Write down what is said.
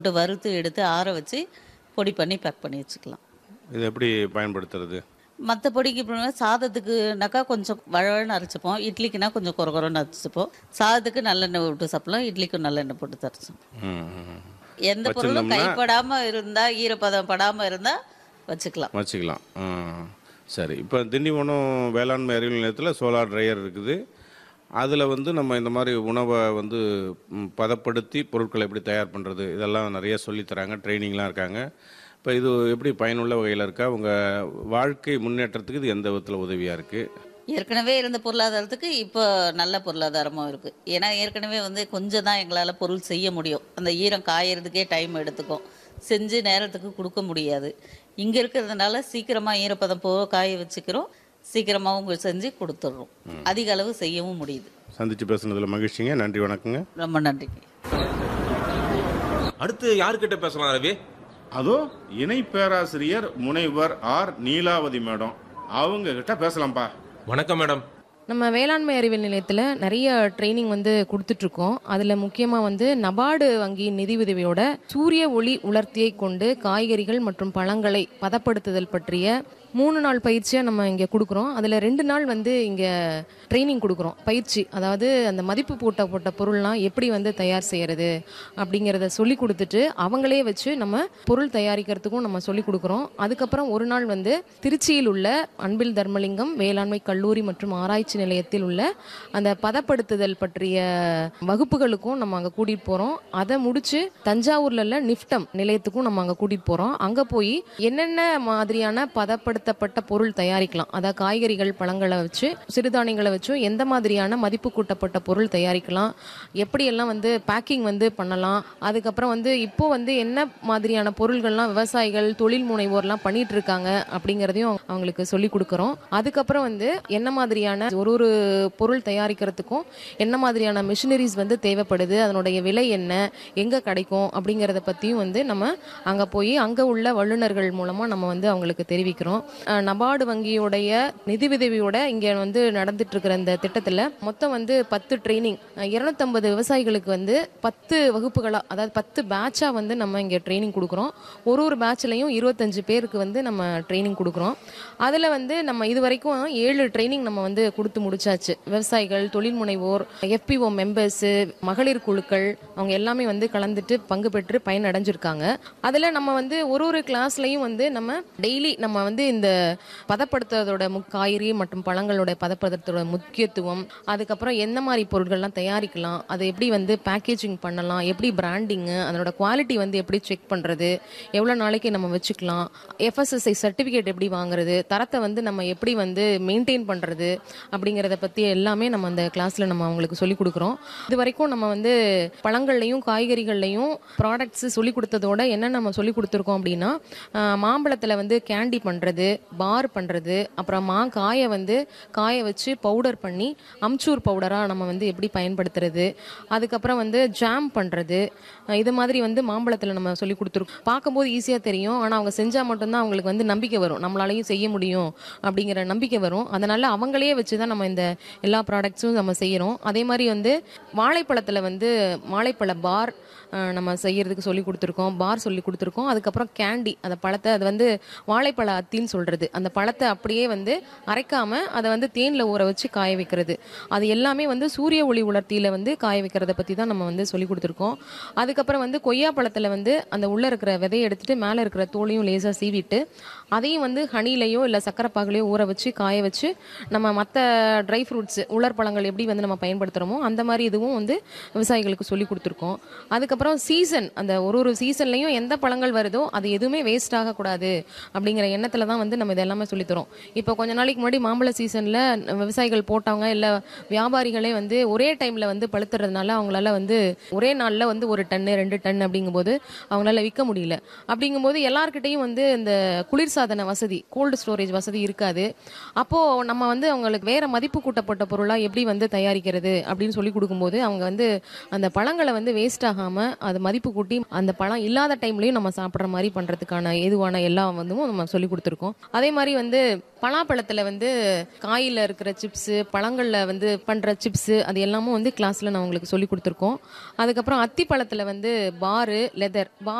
போட்டு வறுத்து எடுத்து ஆற வச்சு பொடி பண்ணி பேக் பண்ணி வச்சுக்கலாம் இது எப்படி பயன்படுத்துறது மற்ற பொடிக்கு இப்ப சாதத்துக்குனாக்கா கொஞ்சம் வழவழன்னு அரைச்சிப்போம் இட்லிக்குனா கொஞ்சம் குறை குறைன்னு அரைச்சிப்போம் சாதத்துக்கு நல்லெண்ணெய் விட்டு சாப்பிடலாம் இட்லிக்கும் நல்லெண்ணெய் போட்டு தரைச்சோம் ம், ம். எந்த பொருளும் கைப்படாமல் இருந்தால் ஈரப்பதம் படாமல் இருந்தால் வச்சுக்கலாம் வச்சுக்கலாம் ம். சரி இப்போ திண்டிவனம் வேளாண்மை அறிவியல் நிலையத்தில் சோலார் ட்ரையர் இருக்குது அதில் வந்து நம்ம இந்த மாதிரி உணவை வந்து ம், பதப்படுத்தி பொருட்களை எப்படி தயார் பண்ணுறது இதெல்லாம் நிறைய சொல்லித் தராங்க ட்ரைனிங்லாம் இருக்காங்க இப்போ இது எப்படி பயனுள்ள வகையில் இருக்கா உங்கள் வாழ்க்கை முன்னேற்றத்துக்கு இது எந்த விதத்தில் உதவியாக இருக்குது ஏற்கனவே இருந்த பொருளாதாரத்துக்கு இப்போ நல்ல பொருளாதாரமும் இருக்குது ஏன்னா ஏற்கனவே வந்து கொஞ்சம் தான் எங்களால் பொருள் செய்ய முடியும் அந்த ஈரம் காயறதுக்கே டைம் எடுத்துக்கும் செஞ்சு நேரத்துக்கு கொடுக்க முடியாது இங்கே இருக்கிறதுனால சீக்கிரமாக ஈரப்பதம் போக காய வச்சுக்கிறோம் சீக்கிரமாகவும் செஞ்சு கொடுத்துட்றோம் அதிக அளவு செய்யவும் முடியுது சந்தித்து பேசுனதில் மகிழ்ச்சிங்க நன்றி வணக்கங்க ரொம்ப நன்றிங்க அடுத்து யாருக்கிட்ட பேசலாம் ரவி அதோ இணை பேராசிரியர் முனைவர் ஆர் நீலாவதி மேடம் அவங்க கிட்ட பேசலாம்ப்பா வணக்கம் மேடம் நம்ம வேளாண்மை அறிவியல் நிலையத்தில் நிறைய ட்ரைனிங் வந்து கொடுத்துட்ருக்கோம் அதில் முக்கியமாக வந்து நபார்டு வங்கி நிதி உதவியோட சூரிய ஒளி உலர்த்தியை கொண்டு காய்கறிகள் மற்றும் பழங்களை பதப்படுத்துதல் பற்றிய மூணு நாள் பயிற்சியாக நம்ம இங்கே கொடுக்குறோம் அதில் ரெண்டு நாள் வந்து இங்கே ட்ரைனிங் கொடுக்குறோம் பயிற்சி அதாவது அந்த மதிப்பு போட்ட போட்ட பொருள்லாம் எப்படி வந்து தயார் செய்கிறது அப்படிங்கிறத சொல்லி கொடுத்துட்டு அவங்களே வச்சு நம்ம பொருள் தயாரிக்கிறதுக்கும் நம்ம சொல்லி கொடுக்குறோம் அதுக்கப்புறம் ஒரு நாள் வந்து திருச்சியில் உள்ள அன்பில் தர்மலிங்கம் வேளாண்மை கல்லூரி மற்றும் ஆராய்ச்சி நிலையத்தில் உள்ள அந்த பதப்படுத்துதல் பற்றிய வகுப்புகளுக்கும் நம்ம அங்கே கூட்டிகிட்டு போகிறோம் அதை முடிச்சு தஞ்சாவூர்ல உள்ள நிஃப்டம் நிலையத்துக்கும் நம்ம அங்கே கூட்டிகிட்டு போகிறோம் அங்கே போய் என்னென்ன மாதிரியான பதப்படுத்தப்பட்ட பொருள் தயாரிக்கலாம் அதாவது காய்கறிகள் பழங்களை வச்சு சிறுதானியங்களை வச்சும் எந்த மாதிரியான மதிப்பு கூட்டப்பட்ட பொருள் தயாரிக்கலாம் எப்படியெல்லாம் வந்து பேக்கிங் வந்து பண்ணலாம் அதுக்கப்புறம் வந்து இப்போ வந்து என்ன மாதிரியான பொருள்கள்லாம் விவசாயிகள் தொழில் முனைவோர்லாம் பண்ணிட்டு இருக்காங்க அப்படிங்கிறதையும் அவங்களுக்கு சொல்லி கொடுக்குறோம் அதுக்கப்புறம் வந்து என்ன மாதிரியான ஒரு ஒரு பொருள் தயாரிக்கிறதுக்கும் என்ன மாதிரியான மிஷினரிஸ் வந்து தேவைப்படுது அதனுடைய விலை என்ன எங்கே கிடைக்கும் அப்படிங்கிறத பற்றியும் வந்து நம்ம அங்கே போய் அங்கே உள்ள வல்லுநர்கள் மூலமாக நம்ம வந்து அவங்களுக்கு தெரிவிக்கிறோம் அஹ் நபார்டு வங்கியோடைய நிதி உதவியோட இங்கே வந்து நடந்துட்டு இருக்கிற இந்த திட்டத்தில் மொத்தம் வந்து பத்து ட்ரைனிங் இருநூத்தம்பது விவசாயிகளுக்கு வந்து பத்து வகுப்புகளாக அதாவது பத்து பேட்சாக வந்து நம்ம இங்கே ட்ரைனிங் கொடுக்குறோம் ஒரு ஒரு பேட்ச்லையும் இருபத்தஞ்சு பேருக்கு வந்து நம்ம ட்ரைனிங் கொடுக்குறோம் அதில் வந்து நம்ம இது வரைக்கும் ஏழு ட்ரைனிங் நம்ம வந்து கொடுத்து முடிச்சாச்சு விவசாயிகள் தொழில் முனைவோர் எஃபிஓ மெம்பர்ஸு மகளிர் குழுக்கள் அவங்க எல்லாமே வந்து கலந்துட்டு பங்கு பெற்று பயனடைஞ்சிருக்காங்க அதில் நம்ம வந்து ஒரு ஒரு கிளாஸ்லையும் வந்து நம்ம டெய்லி நம்ம வந்து இந்த பதப்படுத்துறதோட மு காய்கறி மற்றும் பழங்களோட பதப்படுத்துறதோட முக்கியத்துவம் அதுக்கப்புறம் எந்த மாதிரி பொருட்கள்லாம் தயாரிக்கலாம் அதை எப்படி வந்து பேக்கேஜிங் பண்ணலாம் எப்படி பிராண்டிங்கு அதனோட குவாலிட்டி வந்து எப்படி செக் பண்ணுறது எவ்வளோ நாளைக்கு நம்ம வச்சுக்கலாம் எஃப்எஸ்எஸ்ஐ சர்டிஃபிகேட் எப்படி வாங்குறது தரத்தை வந்து நம்ம எப்படி வந்து மெயின்டைன் பண்ணுறது அப்படிங்கிறத பற்றி எல்லாமே நம்ம அந்த கிளாஸில் நம்ம அவங்களுக்கு சொல்லிக் கொடுக்குறோம் இது வரைக்கும் நம்ம வந்து பழங்கள்லையும் காய்கறிகள்லையும் ப்ராடக்ட்ஸ் சொல்லி கொடுத்ததோட என்ன நம்ம சொல்லி கொடுத்துருக்கோம் அப்படின்னா ஆஹ், மாம்பழத்தில் வந்து கேண்டி பண்ணுறது பார் பண்ணுறது அப்புறம் மா காயை வந்து காய வச்சு பவுடர் பண்ணி அம்ச்சூர் பவுடராக நம்ம வந்து எப்படி பயன்படுத்துறது அதுக்கப்புறம் வந்து ஜாம் பண்ணுறது இது மாதிரி வந்து மாம்பழத்தில் நம்ம சொல்லி கொடுத்துருக்கோம் பார்க்கும்போது ஈஸியாக தெரியும் ஆனால் அவங்க செஞ்சால் மட்டும்தான் அவங்களுக்கு வந்து நம்பிக்கை வரும் நம்மளாலையும் செய்ய முடியும் அப்படிங்கிற நம்பிக்கை வரும் அதனால அவங்களே வச்சு தான் நம்ம இந்த எல்லா ப்ராடக்ட்ஸும் நம்ம செய்கிறோம் அதே மாதிரி வந்து வாழைப்பழத்தில் வந்து வாழைப்பழ பார் அஹ், நம்ம செய்யறதுக்கு சொல்லி கொடுத்துருக்கோம் பார் சொல்லி கொடுத்துருக்கோம் அதுக்கப்புறம் கேண்டி அந்த பழத்தை அது வந்து வாழைப்பழ அத்தின்னு சொல்கிறது அந்த பழத்தை அப்படியே வந்து அரைக்காமல் அதை வந்து தேனில் ஊற வச்சு காய வைக்கிறது அது எல்லாமே வந்து சூரிய ஒளி உலர்த்தியில் வந்து காய வைக்கிறத பற்றி தான் நம்ம வந்து சொல்லி கொடுத்துருக்கோம் அதுக்கப்புறம் வந்து கொய்யா பழத்தில் வந்து அந்த உள்ளே இருக்கிற விதையை எடுத்துட்டு மேலே இருக்கிற தோலையும் லேசாக சீவிட்டு அதையும் வந்து ஹனிலையோ இல்லை சக்கரை பாகுலையோ ஊற வச்சு காய வச்சு நம்ம மற்ற ட்ரை ஃப்ரூட்ஸ் உலர் பழங்கள் எப்படி வந்து நம்ம பயன்படுத்துகிறோமோ அந்த மாதிரி இதுவும் வந்து விவசாயிகளுக்கு சொல்லி கொடுத்துருக்கோம் அதுக்கப்புறம் சீசன் அந்த ஒரு ஒரு சீசன்லையும் எந்த பழங்கள் வருதோ அது எதுவுமே வேஸ்ட் ஆகக்கூடாது அப்படிங்கிற எண்ணத்தில் தான் வந்து நம்ம இதெல்லாமே சொல்லித்தரோம் இப்போ கொஞ்ச நாளைக்கு முன்னாடி மாம்பழ சீசனில் விவசாயிகள் போட்டவங்க இல்லை வியாபாரிகளே வந்து ஒரே டைமில் வந்து பழுத்துறதுனால அவங்களால வந்து ஒரே நாளில் வந்து ஒரு டன்னு ரெண்டு டன் அப்படிங்கும்போது அவங்களால விற்க முடியல அப்படிங்கும்போது எல்லார்கிட்டையும் வந்து இந்த குளிர்சாதன வசதி கோல்டு ஸ்டோரேஜ் வசதி இருக்காது அப்போது நம்ம வந்து அவங்களுக்கு வேற மதிப்பு கூட்டப்பட்ட பொருளாக எப்படி வந்து தயாரிக்கிறது அப்படின்னு சொல்லி கொடுக்கும்போது அவங்க வந்து அந்த பழங்களை வந்து வேஸ்ட் ஆகாமல் அது மதிப்பு கூட்டி அந்த பழம் இல்லாத டைம்லையும் நம்ம சாப்பிட்ற மாதிரி பண்ணுறதுக்கான ஏதுவான எல்லா வந்து நம்ம சொல்லி கொடுத்துருக்கோம் கொடுத்துருக்கோம் அதே மாதிரி வந்து பலாப்பழத்தில் வந்து காயில் இருக்கிற சிப்ஸு பழங்களில் வந்து பண்ணுற சிப்ஸு அது எல்லாமும் வந்து கிளாஸில் நான் உங்களுக்கு சொல்லி கொடுத்துருக்கோம் அதுக்கப்புறம் அத்திப்பழத்தில் வந்து பாரு லெதர்